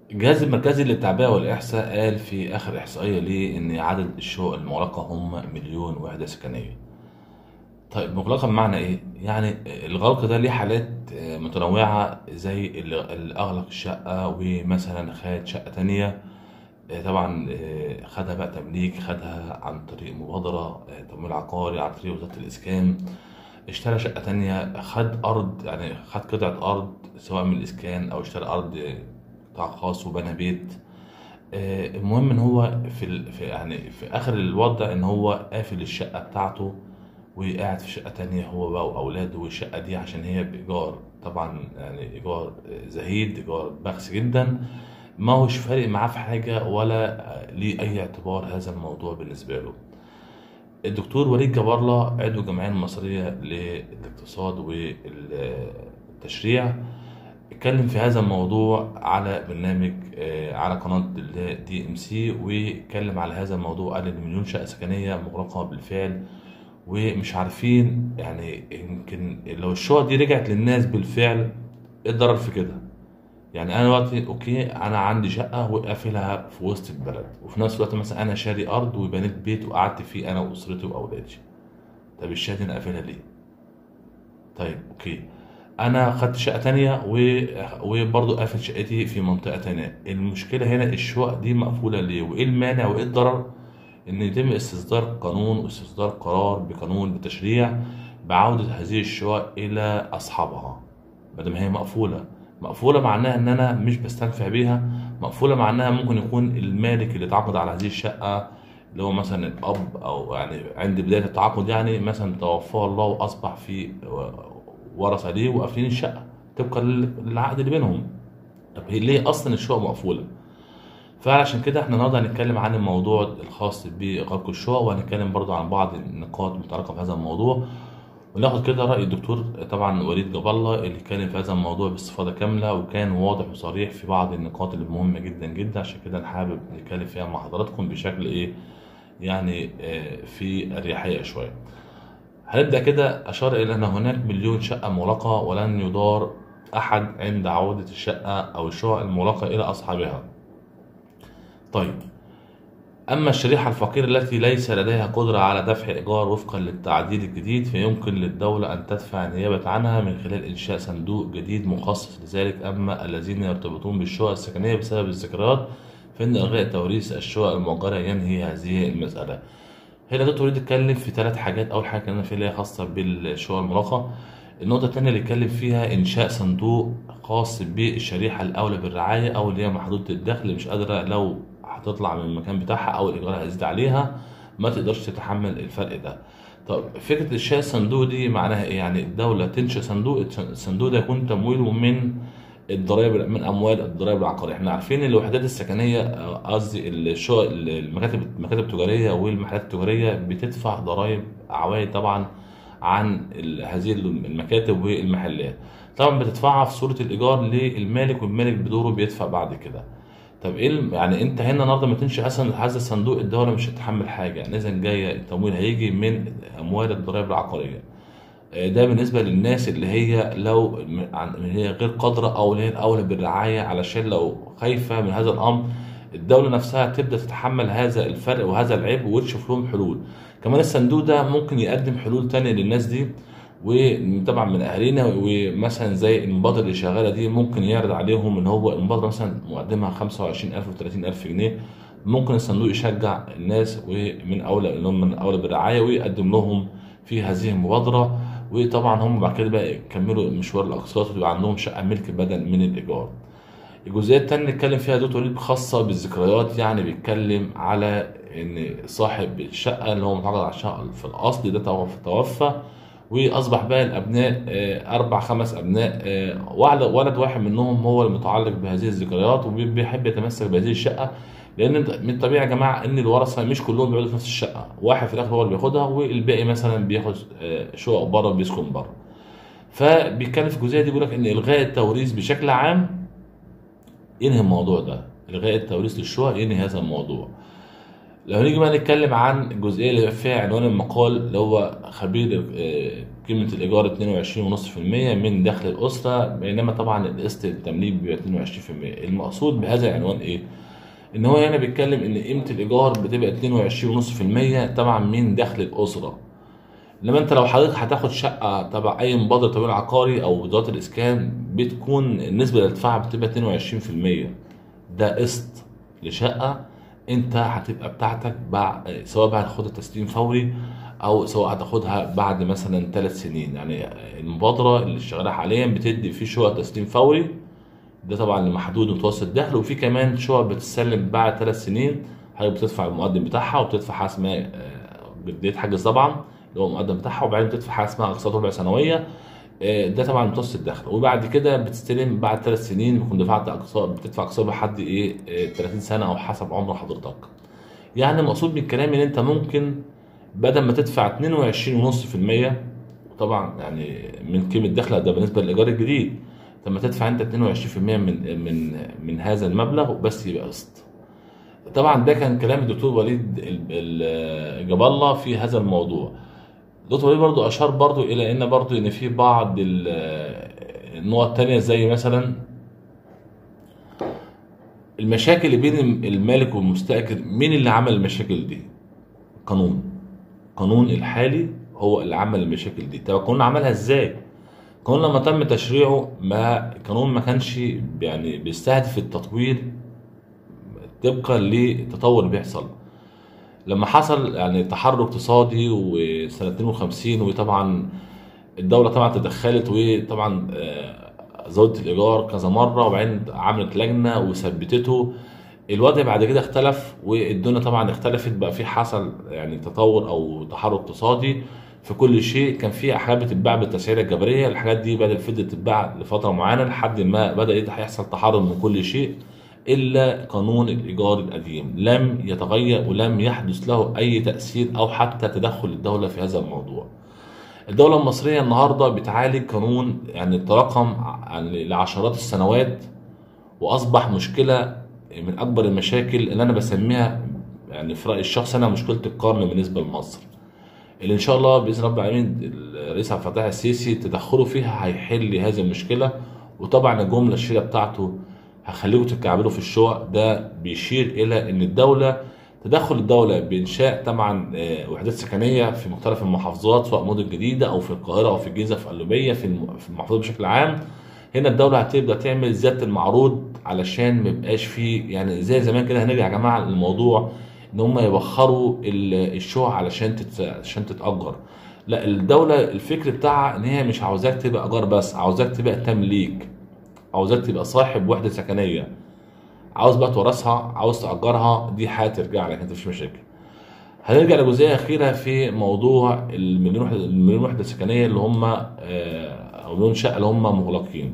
الجهاز المركزي للتعبئة والإحصاء قال في آخر إحصائية ليه إن عدد الشقق المغلقة هم مليون وحدة سكنية. طيب مغلقة بمعنى إيه؟ يعني الغلق ده ليه حالات آه، متنوعة زي اللي اللي أغلق الشقة ومثلا خد شقة تانية آه، طبعا آه، خدها بقى تمليك خدها عن طريق مبادرة آه، تمويل عقاري عن طريق وزارة الإسكان اشترى شقة تانية خد أرض يعني خد قطعة أرض سواء من الإسكان أو اشترى أرض قطاع خاص وبنى بيت آه، المهم إن هو في, ال... في يعني في آخر الوضع إن هو قافل الشقة بتاعته وقاعد في شقة تانية هو بقى وأولاده والشقة دي عشان هي بإيجار طبعا يعني إيجار زهيد إيجار بخس جدا ما هوش فارق معاه في حاجة ولا ليه أي اعتبار هذا الموضوع بالنسبة له الدكتور وليد جبارلة عضو الجمعية المصرية للاقتصاد والتشريع اتكلم في هذا الموضوع على برنامج آه، على قناة دي ام سي واتكلم على هذا الموضوع قال ان مليون شقة سكنية مغلقة بالفعل ومش عارفين يعني يمكن لو الشقق دي رجعت للناس بالفعل ايه الضرر في كده يعني انا دلوقتي اوكي انا عندي شقه وقافلها في وسط البلد وفي نفس الوقت مثلا انا شاري ارض وبنيت بيت وقعدت فيه انا واسرتي واولادي طب الشقه دي انا قافلها ليه طيب اوكي انا خدت شقه تانية و... وبرضه قافل شقتي في منطقه تانية المشكله هنا الشقق دي مقفوله ليه وايه المانع وايه الضرر ان يتم استصدار قانون واستصدار قرار بقانون بتشريع بعوده هذه الشقق الى اصحابها ما دام هي مقفوله مقفوله معناها ان انا مش بستنفع بيها مقفوله معناها ممكن يكون المالك اللي اتعاقد على هذه الشقه اللي هو مثلا الاب او يعني عند بدايه التعاقد يعني مثلا توفاه الله واصبح في ورثه ليه وقافلين الشقه طبقا للعقد اللي بينهم طب هي ليه اصلا الشقق مقفوله فعشان كده احنا النهارده هنتكلم عن الموضوع الخاص بغلق الشقق وهنتكلم برضو عن بعض النقاط المتعلقه بهذا الموضوع وناخد كده رأي الدكتور طبعا وليد جاب الله اللي اتكلم في هذا الموضوع باستفاضة كاملة وكان واضح وصريح في بعض النقاط اللي مهمة جدا جدا عشان كده انا حابب نتكلم فيها مع حضراتكم بشكل ايه يعني آه، في اريحية شوية هنبدأ كده أشار إلى أن هناك مليون شقة مغلقة ولن يدار أحد عند عودة الشقة أو الشقق المغلقة إلى أصحابها طيب أما الشريحة الفقيرة التي ليس لديها قدرة على دفع إيجار وفقا للتعديل الجديد فيمكن للدولة أن تدفع نيابة عنها من خلال إنشاء صندوق جديد مخصص لذلك أما الذين يرتبطون بالشقق السكنية بسبب الذكريات فإن إلغاء توريث الشقق المؤجرة ينهي هذه المسألة. هنا دكتور وليد اتكلم في ثلاث حاجات أول حاجة اتكلمنا فيها اللي هي خاصة بالشقق المغلقة. النقطة التانية اللي اتكلم فيها إنشاء صندوق خاص بالشريحة الأولى بالرعاية أو اللي هي محدودة الدخل اللي مش قادرة لو هتطلع من المكان بتاعها او الايجار هيزيد عليها ما تقدرش تتحمل الفرق ده طب فكره انشاء الصندوق دي معناها ايه يعني الدوله تنشئ صندوق الصندوق ده يكون تمويله من الضرائب من اموال الضرائب العقاريه احنا عارفين ان الوحدات السكنيه آه، قصدي الشقق المكاتب المكاتب التجاريه والمحلات التجاريه بتدفع ضرائب عوائد طبعا عن ال- هذه المكاتب والمحلات طبعا بتدفعها في صوره الايجار للمالك والمالك بدوره بيدفع بعد كده طب ايه الم- يعني انت هنا النهارده ما تنشئ اصلا هذا الصندوق الدوله مش هتتحمل حاجه يعني اذا جايه التمويل هيجي من اموال الضرائب العقاريه آه، ده بالنسبه للناس اللي هي لو م- عن- اللي هي غير قادره او اللي هي الاولى بالرعايه علشان لو خايفه من هذا الامر الدوله نفسها تبدا تتحمل هذا الفرق وهذا العيب وتشوف لهم حلول كمان الصندوق ده ممكن يقدم حلول تانية للناس دي وطبعا من اهالينا ومثلا زي المبادره اللي شغاله دي ممكن يعرض عليهم ان هو المبادره مثلا مقدمها 25000 و30000 جنيه ممكن الصندوق يشجع الناس ومن اولى اللي هم من اولى بالرعايه ويقدم لهم في هذه المبادره وطبعا هم بعد كده بقى يكملوا مشوار الاقساط ويبقى عندهم شقه ملك بدل من الايجار. الجزئيه الثانيه اللي اتكلم فيها دكتور وليد خاصه بالذكريات يعني بيتكلم على ان صاحب الشقه اللي هو متعاقد على الشقه في الاصل ده توفى توفى واصبح بقى الابناء آه، اربع خمس ابناء آه، ولد ولد واحد منهم هو المتعلق بهذه الذكريات وبيحب يتمسك بهذه الشقه لان من الطبيعي يا جماعه ان الورثه مش كلهم بيقعدوا في نفس الشقه واحد في الاخر هو اللي بياخدها والباقي مثلا بياخد آه، شقق بره وبيسكن بره فبيتكلم في الجزئيه دي بيقول لك ان الغاء التوريث بشكل عام ينهي الموضوع ده الغاء التوريث للشقق ينهي هذا الموضوع لو نيجي بقى نتكلم عن الجزئيه اللي فيها عنوان المقال اللي هو خبير آه، قيمه الايجار 22.5% من دخل الاسره بينما طبعا القسط التمليك بيبقى 22% المقصود بهذا العنوان ايه؟ ان هو هنا بيتكلم ان قيمه الايجار بتبقى 22.5% طبعا من دخل الاسره انما انت لو حضرتك هتاخد شقه تبع اي مبادره تمويل عقاري او وزاره الاسكان بتكون النسبه اللي هتدفعها بتبقى 22% ده قسط لشقه انت هتبقى بتاعتك بعد سواء بقى هتاخدها تسليم فوري او سواء هتاخدها بعد مثلا ثلاث سنين يعني المبادره اللي شغاله حاليا بتدي في شقق تسليم فوري ده طبعا لمحدود متوسط دخل وفي كمان شقق بتسلم بعد ثلاث سنين حضرتك بتدفع المقدم بتاعها وبتدفع حاجه اسمها آه، بدايه حجز طبعا اللي هو المقدم بتاعها وبعدين بتدفع حاجه اسمها اقساط ربع سنويه آه، ده طبعا متوسط الدخل وبعد كده بتستلم بعد ثلاث سنين بتكون دفعت اقساط بتدفع اقساط لحد ايه آه، 30 سنه او حسب عمر حضرتك يعني المقصود من الكلام ان انت ممكن بدل ما تدفع 22.5% طبعا يعني من قيمه دخلك ده بالنسبه للايجار الجديد لما تدفع انت 22% من من من هذا المبلغ بس يبقى قسط طبعا ده كان كلام الدكتور وليد ال- ال- جاب الله في هذا الموضوع الدكتور وليد برضو اشار برضو الى ان برضو ان في بعض ال- النقط التانية زي مثلا المشاكل اللي بين المالك والمستاجر مين اللي عمل المشاكل دي قانون القانون الحالي هو اللي عمل المشاكل دي طب القانون عملها ازاي القانون لما تم تشريعه ما القانون ما كانش يعني بيستهدف التطوير طبقا للتطور اللي بيحصل لما حصل يعني تحرك اقتصادي وسنة 52 وطبعا الدولة طبعا تدخلت وطبعا آه، زودت الإيجار كذا مرة وبعدين عملت لجنة وثبتته الوضع بعد كده اختلف والدنيا طبعا اختلفت بقى في حصل يعني تطور أو تحرك اقتصادي في كل شيء كان في حاجات بتتباع بالتسعيرة الجبرية الحاجات دي بدأت فضلت تتباع لفترة معينة لحد ما بدأ يحصل تحرر من كل شيء إلا قانون الإيجار القديم لم يتغير ولم يحدث له أي تأثير أو حتى تدخل الدولة في هذا الموضوع الدولة المصرية النهاردة بتعالج قانون يعني تراكم يعني لعشرات السنوات وأصبح مشكلة من أكبر المشاكل اللي أنا بسميها يعني في رأيي الشخصي أنا مشكلة القرن بالنسبة لمصر اللي إن شاء الله بإذن رب العالمين الرئيس عبد الفتاح السيسي تدخله فيها هيحل هذه المشكلة وطبعا الجملة الشهيرة بتاعته هخليكم تتكعبلوا في الشقق ده بيشير إلى إن الدولة تدخل الدولة بإنشاء طبعا آه، وحدات سكنية في مختلف المحافظات سواء مدن جديدة أو في القاهرة أو في الجيزة في قلوبية في الم- في المحافظات بشكل عام هنا الدولة هتبدأ تعمل زيادة المعروض علشان ما يبقاش فيه يعني زي زمان كده هنرجع يا جماعة للموضوع إن هم يبخروا ال- الشقق علشان تت... عشان تتأجر لا الدولة الفكر بتاعها إن هي مش عاوزاك تبقى إيجار بس عاوزاك تبقى تمليك عاوزاك تبقى صاحب وحدة سكنية عاوز بقى تورثها عاوز تأجرها دي حاجة ترجع لك انت مفيش مشاكل هنرجع لجزئية أخيرة في موضوع المليون وحدة المليون وحدة سكنية اللي هم آه، أو مليون شقة اللي هم مغلقين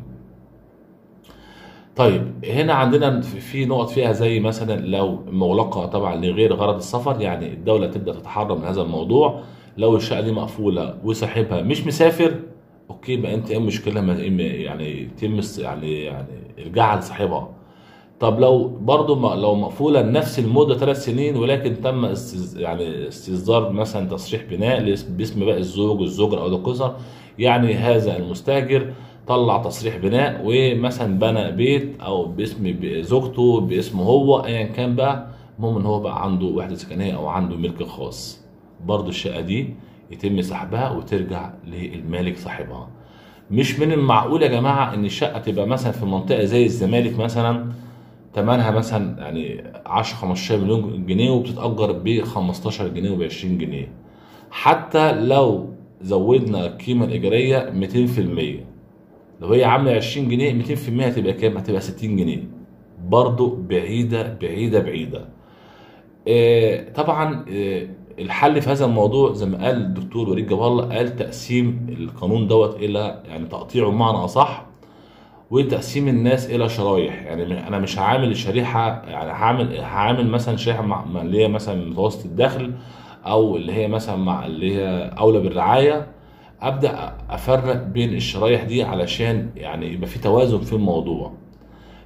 طيب هنا عندنا في- في نقط فيها زي مثلا لو مغلقة طبعا لغير غرض السفر يعني الدولة تبدأ تتحرى من هذا الموضوع لو الشقة دي مقفولة وصاحبها مش مسافر اوكي بقى انت ايه المشكلة ما- يعني يتم الس- يعني يعني ارجعها لصاحبها طب لو برضه م- لو مقفوله لنفس المده ثلاث سنين ولكن تم استز... يعني استصدار مثلا تصريح بناء لاس- باسم بقى الزوج والزوجه او القصر يعني هذا المستاجر طلع تصريح بناء ومثلا بنى بيت او باسم ب- زوجته باسمه هو ايا كان بقى المهم ان هو بقى عنده وحده سكنيه او عنده ملك خاص برضه الشقه دي يتم سحبها وترجع للمالك صاحبها مش من المعقول يا جماعه ان الشقه تبقى مثلا في منطقه زي الزمالك مثلا تمنها مثلا يعني 10 15 مليون جنيه وبتتأجر ب 15 جنيه وب 20 جنيه حتى لو زودنا القيمة الإيجارية 200% لو هي عاملة 20 جنيه 200% هتبقى كام؟ هتبقى 60 جنيه برضو بعيدة بعيدة بعيدة آه، طبعا آه، الحل في هذا الموضوع زي ما قال الدكتور وليد جاب الله قال تقسيم القانون دوت إلى يعني تقطيعه بمعنى أصح وتقسيم الناس الى شرايح يعني انا مش هعامل الشريحه يعني هعمل هعامل مثلا شريحه مع مع اللي هي مثلا متوسط الدخل او اللي هي مثلا مع اللي هي اولى بالرعايه ابدا افرق بين الشرايح دي علشان يعني يبقى في توازن في الموضوع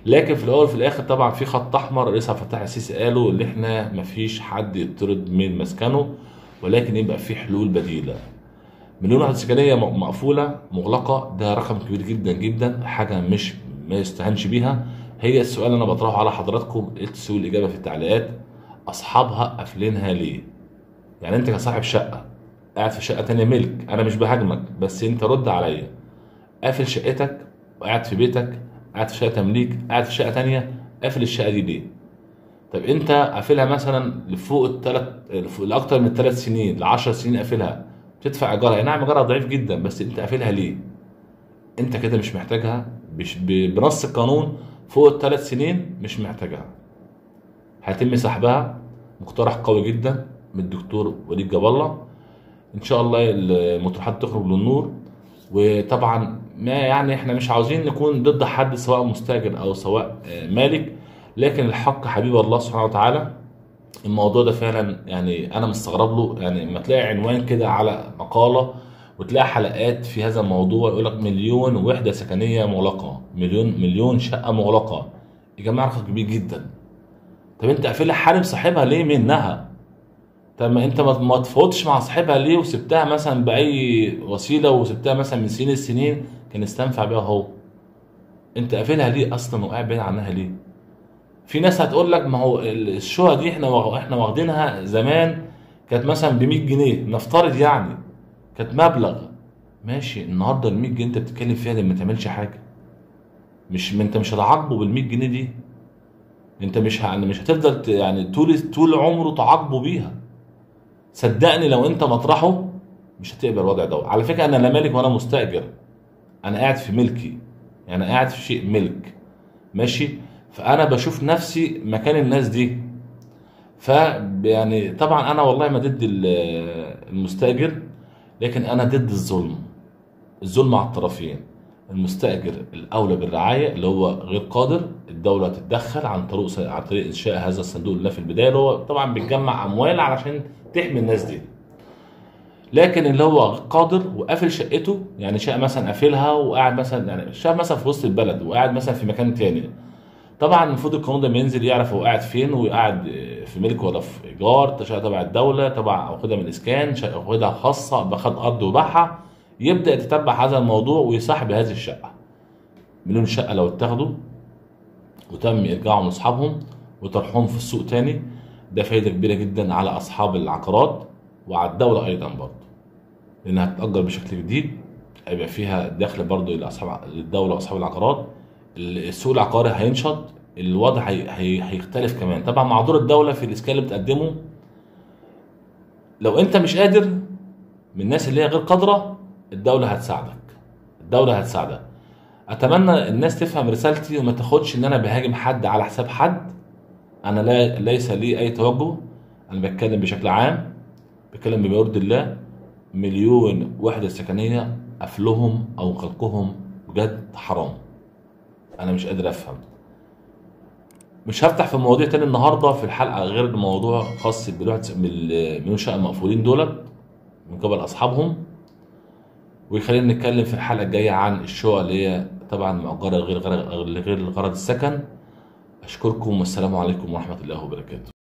لكن في الاول وفي الاخر طبعا في خط احمر رئيس عبد الفتاح السيسي قالوا ان احنا مفيش حد يطرد من مسكنه ولكن يبقى في حلول بديله مليون وحده سكنيه م- مقفوله مغلقه ده رقم كبير جدا جدا حاجه مش ما يستهانش بيها هي السؤال اللي انا بطرحه على حضراتكم تسوي الاجابه في التعليقات اصحابها قافلينها ليه يعني انت كصاحب شقه قاعد في شقه تانية ملك انا مش بهاجمك بس انت رد عليا قافل شقتك وقاعد في بيتك قاعد في شقه تمليك قاعد في شقه تانية قافل الشقه دي ليه طب انت قافلها مثلا لفوق الثلاث لاكتر من ثلاث سنين ل 10 سنين قافلها بتدفع ايجارها نعم ايجارها ضعيف جدا بس انت قافلها ليه انت كده مش محتاجها بش- ب- بنص القانون فوق الثلاث سنين مش محتاجها هيتم سحبها مقترح قوي جدا من الدكتور وليد جاب الله ان شاء الله المطروحات تخرج للنور وطبعا ما يعني احنا مش عاوزين نكون ضد حد سواء مستاجر او سواء آه، مالك لكن الحق حبيب الله سبحانه وتعالى الموضوع ده فعلا يعني انا مستغرب له يعني لما تلاقي عنوان كده على مقاله وتلاقي حلقات في هذا الموضوع يقول لك مليون وحده سكنيه مغلقه مليون مليون شقه مغلقه يا جماعه رقم كبير جدا طب انت قافلها حارم صاحبها ليه منها طب ما انت ما ما تفاوضش مع صاحبها ليه وسبتها مثلا باي وسيله وسبتها مثلا من سنين السنين كان يستنفع بيها هو انت قافلها ليه اصلا وقاعد بعيد عنها ليه في ناس هتقول لك ما هو ال- الشقق دي احنا واخ- احنا واخدينها زمان كانت مثلا ب 100 جنيه نفترض يعني كانت مبلغ ماشي النهارده ال 100 جنيه انت بتتكلم فيها دي ما تعملش حاجه مش ما انت مش هتعاقبه بال 100 جنيه دي انت مش ه... مش هتفضل ت... يعني طول طول عمره تعاقبه بيها صدقني لو انت مطرحه مش هتقبل الوضع ده على فكره انا لا مالك ولا مستاجر انا قاعد في ملكي يعني قاعد في شيء ملك ماشي فانا بشوف نفسي مكان الناس دي ف يعني طبعا انا والله ما ضد ال- المستاجر لكن انا ضد الظلم الظلم على الطرفين المستاجر الاولى بالرعايه اللي هو غير قادر الدوله تتدخل عن طريق عن طريق انشاء هذا الصندوق اللي في البدايه اللي هو طبعا بتجمع اموال علشان تحمي الناس دي لكن اللي هو قادر وقافل شقته يعني شقه مثلا قافلها وقاعد مثلا يعني شقه مثلا في وسط البلد وقاعد مثلا في مكان تاني طبعا المفروض القانون ده لما ينزل يعرف هو قاعد فين وقاعد في ملك ولا في ايجار شقه تبع الدوله تبع واخدها من الاسكان شقه واخدها خاصه باخد ارض وباعها يبدا يتتبع هذا الموضوع ويصاحب هذه الشقه مليون شقه لو اتاخدوا وتم ارجاعهم لاصحابهم وطرحهم في السوق تاني ده فايده كبيره جدا على اصحاب العقارات وعلى الدوله ايضا برضه لانها هتتاجر بشكل جديد هيبقى فيها دخل برضه لاصحاب للدوله واصحاب العقارات السوق العقاري هينشط الوضع هي... هي... هيختلف كمان طبعا مع دور الدوله في الاسكان اللي بتقدمه لو انت مش قادر من الناس اللي هي غير قادره الدوله هتساعدك الدوله هتساعدك اتمنى الناس تفهم رسالتي وما تاخدش ان انا بهاجم حد على حساب حد انا لا ليس لي اي توجه انا بتكلم بشكل عام بتكلم بما يرضي الله مليون وحده سكنيه قفلهم او خلقهم بجد حرام انا مش قادر افهم مش هفتح في مواضيع تاني النهارده في الحلقه غير الموضوع خاص بالوحده بالمليون شقه المقفولين دولت من قبل اصحابهم ويخلينا نتكلم في الحلقه الجايه عن الشقق اللي هي طبعا مؤجره غير غير غير غرض السكن اشكركم والسلام عليكم ورحمه الله وبركاته